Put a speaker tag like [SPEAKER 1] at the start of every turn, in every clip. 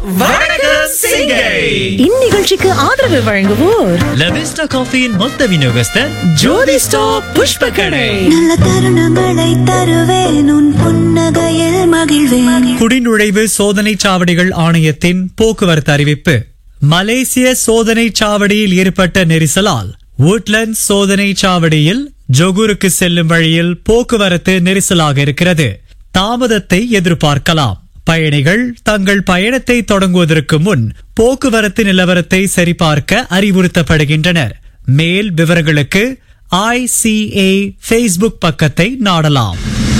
[SPEAKER 1] வணக்கம் சிங்கை
[SPEAKER 2] இந்நிகழ்ச்சிக்கு ஆதரவு வழங்குவோர்
[SPEAKER 1] லவிஸ்டா காஃபியின் மொத்த விநியோகஸ்தர் ஜோதி ஸ்டாப் புஷ்ப கடை
[SPEAKER 3] நல்ல தருணங்களை தருவேன் உன் புன்னகையில் மகிழ்வேன்
[SPEAKER 1] குடிநுழைவு சோதனை சாவடிகள் ஆணையத்தின் போக்குவரத்து அறிவிப்பு மலேசிய சோதனை சாவடியில் ஏற்பட்ட நெரிசலால் woodlands சோதனை சாவடியில் ஜொகூருக்கு செல்லும் வழியில் போக்குவரத்து நெரிசலாக இருக்கிறது தாமதத்தை எதிர்பார்க்கலாம் பயணிகள் தங்கள் பயணத்தை தொடங்குவதற்கு முன் போக்குவரத்து நிலவரத்தை சரிபார்க்க அறிவுறுத்தப்படுகின்றனர் மேல் விவரங்களுக்கு ஐசிஏ ஃபேஸ்புக் பக்கத்தை நாடலாம்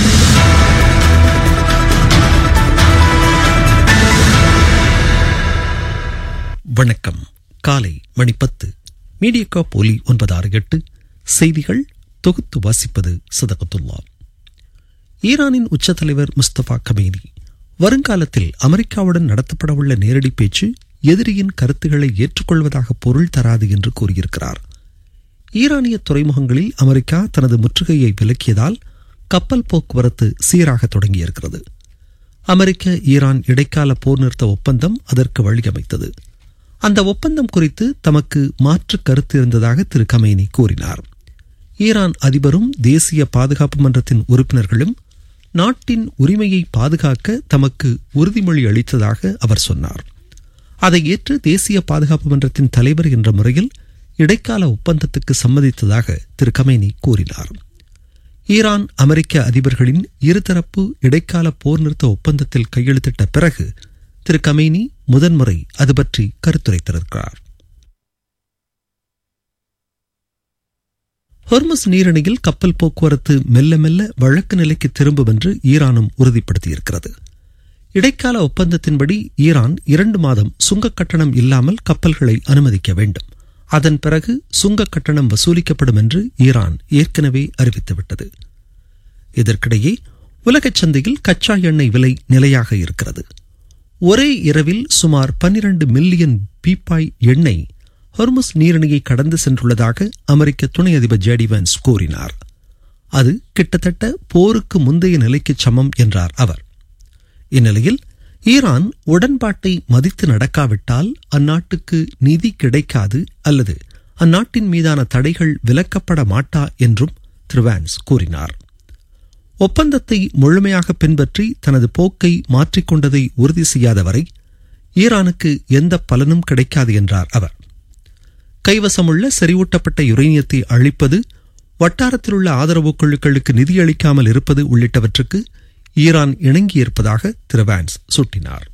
[SPEAKER 4] வணக்கம் காலை மணி பத்து மீடியா போலி ஒன்பது ஆறு எட்டு செய்திகள் தொகுத்து வாசிப்பது சதகத்துல்லா ஈரானின் உச்ச தலைவர் முஸ்தபா கமேனி வருங்காலத்தில் அமெரிக்காவுடன் நடத்தப்படவுள்ள நேரடி பேச்சு எதிரியின் கருத்துக்களை ஏற்றுக்கொள்வதாக பொருள் தராது என்று கூறியிருக்கிறார் ஈரானிய துறைமுகங்களில் அமெரிக்கா தனது முற்றுகையை விலக்கியதால் கப்பல் போக்குவரத்து சீராக தொடங்கியிருக்கிறது அமெரிக்க ஈரான் இடைக்கால போர் நிறுத்த ஒப்பந்தம் அதற்கு வழியமைத்தது அந்த ஒப்பந்தம் குறித்து தமக்கு மாற்று கருத்து இருந்ததாக திரு கமேனி கூறினார் ஈரான் அதிபரும் தேசிய பாதுகாப்பு மன்றத்தின் உறுப்பினர்களும் நாட்டின் உரிமையை பாதுகாக்க தமக்கு உறுதிமொழி அளித்ததாக அவர் சொன்னார் அதை ஏற்று தேசிய பாதுகாப்பு மன்றத்தின் தலைவர் என்ற முறையில் இடைக்கால ஒப்பந்தத்துக்கு சம்மதித்ததாக திரு கமேனி கூறினார் ஈரான் அமெரிக்க அதிபர்களின் இருதரப்பு இடைக்கால போர் நிறுத்த ஒப்பந்தத்தில் கையெழுத்திட்ட பிறகு திரு கமேனி முதன்முறை அது பற்றி கருத்துரைத்திருக்கிறார் ஹொர்மஸ் நீரிணையில் கப்பல் போக்குவரத்து மெல்ல மெல்ல வழக்கு நிலைக்கு திரும்பும் என்று ஈரானும் உறுதிப்படுத்தியிருக்கிறது இடைக்கால ஒப்பந்தத்தின்படி ஈரான் இரண்டு மாதம் சுங்கக் கட்டணம் இல்லாமல் கப்பல்களை அனுமதிக்க வேண்டும் அதன் பிறகு சுங்கக் கட்டணம் வசூலிக்கப்படும் என்று ஈரான் ஏற்கனவே அறிவித்துவிட்டது இதற்கிடையே உலகச் சந்தையில் கச்சா எண்ணெய் விலை நிலையாக இருக்கிறது ஒரே இரவில் சுமார் பன்னிரண்டு மில்லியன் பீப்பாய் எண்ணெய் ஹொர்முஸ் நீரிணையை கடந்து சென்றுள்ளதாக அமெரிக்க துணை அதிபர் ஜேடி வான்ஸ் கூறினார் அது கிட்டத்தட்ட போருக்கு முந்தைய நிலைக்கு சமம் என்றார் அவர் இந்நிலையில் ஈரான் உடன்பாட்டை மதித்து நடக்காவிட்டால் அந்நாட்டுக்கு நிதி கிடைக்காது அல்லது அந்நாட்டின் மீதான தடைகள் விலக்கப்பட மாட்டா என்றும் திரு வான்ஸ் கூறினார் ஒப்பந்தத்தை முழுமையாக பின்பற்றி தனது போக்கை மாற்றிக்கொண்டதை உறுதி செய்யாத வரை ஈரானுக்கு எந்த பலனும் கிடைக்காது என்றார் அவர் கைவசமுள்ள செறிவூட்டப்பட்ட யுரேனியத்தை அழிப்பது வட்டாரத்திலுள்ள ஆதரவு குழுக்களுக்கு நிதியளிக்காமல் இருப்பது உள்ளிட்டவற்றுக்கு ஈரான் இணங்கியிருப்பதாக திரு வான்ஸ் சுட்டினார்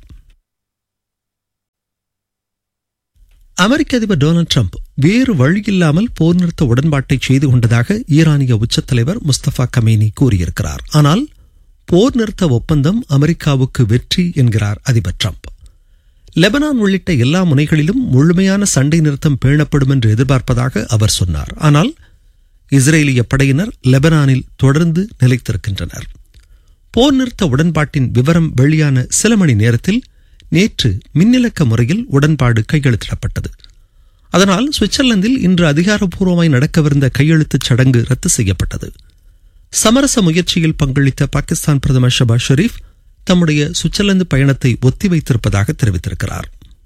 [SPEAKER 4] அமெரிக்க அதிபர் டொனால்டு ட்ரம்ப் வேறு வழியில்லாமல் போர் நிறுத்த உடன்பாட்டை செய்து கொண்டதாக ஈரானிய உச்சத் தலைவர் முஸ்தபா கமேனி கூறியிருக்கிறார் ஆனால் போர் நிறுத்த ஒப்பந்தம் அமெரிக்காவுக்கு வெற்றி என்கிறார் அதிபர் ட்ரம்ப் லெபனான் உள்ளிட்ட எல்லா முனைகளிலும் முழுமையான சண்டை நிறுத்தம் பேணப்படும் என்று எதிர்பார்ப்பதாக அவர் சொன்னார் ஆனால் இஸ்ரேலிய படையினர் லெபனானில் தொடர்ந்து நிலைத்திருக்கின்றனர் போர் நிறுத்த உடன்பாட்டின் விவரம் வெளியான சில மணி நேரத்தில் நேற்று மின்னிலக்க முறையில் உடன்பாடு கையெழுத்திடப்பட்டது அதனால் சுவிட்சர்லாந்தில் இன்று அதிகாரப்பூர்வமாய் நடக்கவிருந்த கையெழுத்துச் சடங்கு ரத்து செய்யப்பட்டது சமரச முயற்சியில் பங்களித்த பாகிஸ்தான் பிரதமர் ஷபாஸ் ஷெரீப் தம்முடைய சுவிட்சர்லாந்து பயணத்தை ஒத்திவைத்திருப்பதாக தெரிவித்திருக்கிறார்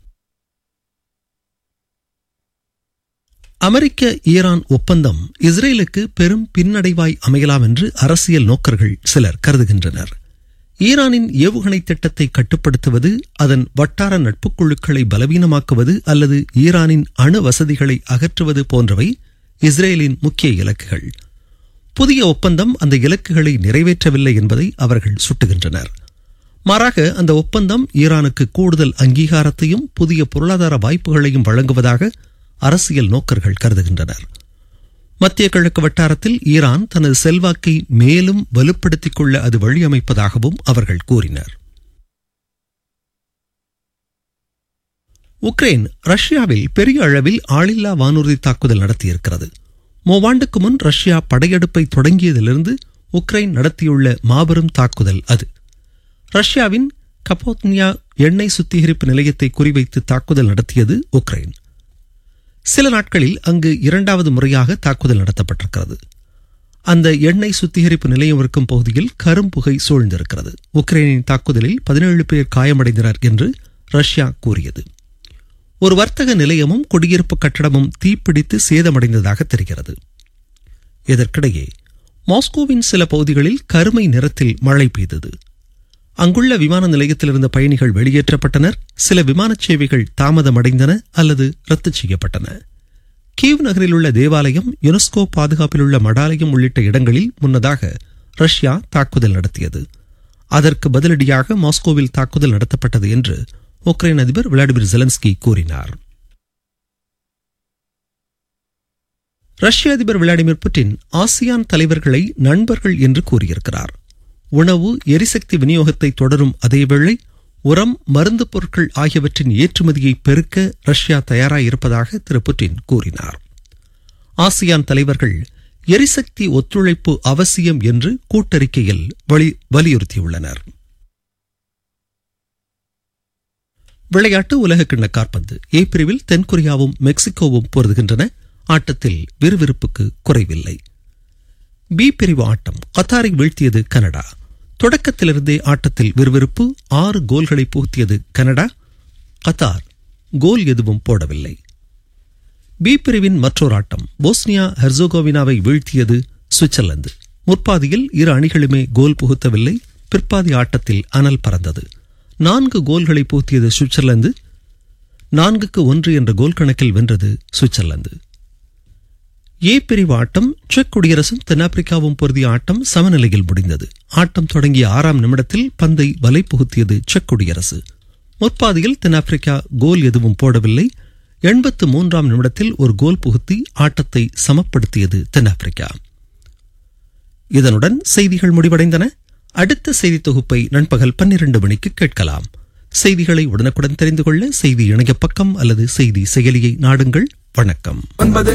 [SPEAKER 4] அமெரிக்க ஈரான் ஒப்பந்தம் இஸ்ரேலுக்கு பெரும் பின்னடைவாய் அமையலாம் என்று அரசியல் நோக்கர்கள் சிலர் கருதுகின்றனர் ஈரானின் ஏவுகணை திட்டத்தை கட்டுப்படுத்துவது அதன் வட்டார நட்புக் குழுக்களை பலவீனமாக்குவது அல்லது ஈரானின் அணு வசதிகளை அகற்றுவது போன்றவை இஸ்ரேலின் முக்கிய இலக்குகள் புதிய ஒப்பந்தம் அந்த இலக்குகளை நிறைவேற்றவில்லை என்பதை அவர்கள் சுட்டுகின்றனர் மாறாக அந்த ஒப்பந்தம் ஈரானுக்கு கூடுதல் அங்கீகாரத்தையும் புதிய பொருளாதார வாய்ப்புகளையும் வழங்குவதாக அரசியல் நோக்கர்கள் கருதுகின்றனர் மத்திய கிழக்கு வட்டாரத்தில் ஈரான் தனது செல்வாக்கை மேலும் வலுப்படுத்திக் கொள்ள அது வழியமைப்பதாகவும் அவர்கள் கூறினர் உக்ரைன் ரஷ்யாவில் பெரிய அளவில் ஆளில்லா வானூர்தி தாக்குதல் நடத்தியிருக்கிறது மூவாண்டுக்கு முன் ரஷ்யா படையெடுப்பை தொடங்கியதிலிருந்து உக்ரைன் நடத்தியுள்ள மாபெரும் தாக்குதல் அது ரஷ்யாவின் கபோத்னியா எண்ணெய் சுத்திகரிப்பு நிலையத்தை குறிவைத்து தாக்குதல் நடத்தியது உக்ரைன் சில நாட்களில் அங்கு இரண்டாவது முறையாக தாக்குதல் நடத்தப்பட்டிருக்கிறது அந்த எண்ணெய் சுத்திகரிப்பு நிலையம் இருக்கும் பகுதியில் கரும்புகை சூழ்ந்திருக்கிறது உக்ரைனின் தாக்குதலில் பதினேழு பேர் காயமடைந்தனர் என்று ரஷ்யா கூறியது ஒரு வர்த்தக நிலையமும் குடியிருப்பு கட்டடமும் தீப்பிடித்து சேதமடைந்ததாக தெரிகிறது இதற்கிடையே மாஸ்கோவின் சில பகுதிகளில் கருமை நிறத்தில் மழை பெய்தது அங்குள்ள விமான நிலையத்தில் இருந்த பயணிகள் வெளியேற்றப்பட்டனர் சில விமானச் சேவைகள் தாமதமடைந்தன அல்லது ரத்து செய்யப்பட்டன கீவ் நகரில் உள்ள தேவாலயம் யுனெஸ்கோ பாதுகாப்பில் உள்ள மடாலயம் உள்ளிட்ட இடங்களில் முன்னதாக ரஷ்யா தாக்குதல் நடத்தியது அதற்கு பதிலடியாக மாஸ்கோவில் தாக்குதல் நடத்தப்பட்டது என்று உக்ரைன் அதிபர் விளாடிமிர் ஜெலன்ஸ்கி கூறினார் ரஷ்ய அதிபர் விளாடிமிர் புட்டின் ஆசியான் தலைவர்களை நண்பர்கள் என்று கூறியிருக்கிறார் உணவு எரிசக்தி விநியோகத்தை தொடரும் அதேவேளை உரம் மருந்து பொருட்கள் ஆகியவற்றின் ஏற்றுமதியை பெருக்க ரஷ்யா தயாராயிருப்பதாக திரு புட்டின் கூறினார் ஆசியான் தலைவர்கள் எரிசக்தி ஒத்துழைப்பு அவசியம் என்று கூட்டறிக்கையில் வலி வலியுறுத்தியுள்ளனர் விளையாட்டு உலகக்கிண்ண காற்பந்து ஏ பிரிவில் தென்கொரியாவும் மெக்சிகோவும் பொருதுகின்றன ஆட்டத்தில் விறுவிறுப்புக்கு குறைவில்லை பி பிரிவு ஆட்டம் கத்தாரை வீழ்த்தியது கனடா தொடக்கத்திலிருந்தே ஆட்டத்தில் விறுவிறுப்பு ஆறு கோல்களை புகுத்தியது கனடா கத்தார் கோல் எதுவும் போடவில்லை பி பிரிவின் மற்றொரு ஆட்டம் போஸ்னியா ஹெர்சோகோவினாவை வீழ்த்தியது சுவிட்சர்லாந்து முற்பாதியில் இரு அணிகளுமே கோல் புகுத்தவில்லை பிற்பாதி ஆட்டத்தில் அனல் பறந்தது நான்கு கோல்களை புகுத்தியது சுவிட்சர்லாந்து நான்குக்கு ஒன்று என்ற கோல் கணக்கில் வென்றது சுவிட்சர்லாந்து ஏ பிரிவு ஆட்டம் செக் குடியரசும் தென்னாப்பிரிக்காவும் பொருதிய ஆட்டம் சமநிலையில் முடிந்தது ஆட்டம் தொடங்கிய ஆறாம் நிமிடத்தில் பந்தை வலை புகுத்தியது செக் குடியரசு முற்பாதியில் தென்னாப்பிரிக்கா கோல் எதுவும் போடவில்லை எண்பத்து மூன்றாம் நிமிடத்தில் ஒரு கோல் புகுத்தி ஆட்டத்தை சமப்படுத்தியது தென்னாப்பிரிக்கா இதனுடன் செய்திகள் முடிவடைந்தன அடுத்த செய்தி தொகுப்பை நண்பகல் பன்னிரண்டு மணிக்கு கேட்கலாம் செய்திகளை உடனுக்குடன் தெரிந்து கொள்ள செய்தி இணைய பக்கம் அல்லது செய்தி செயலியை நாடுங்கள் வணக்கம்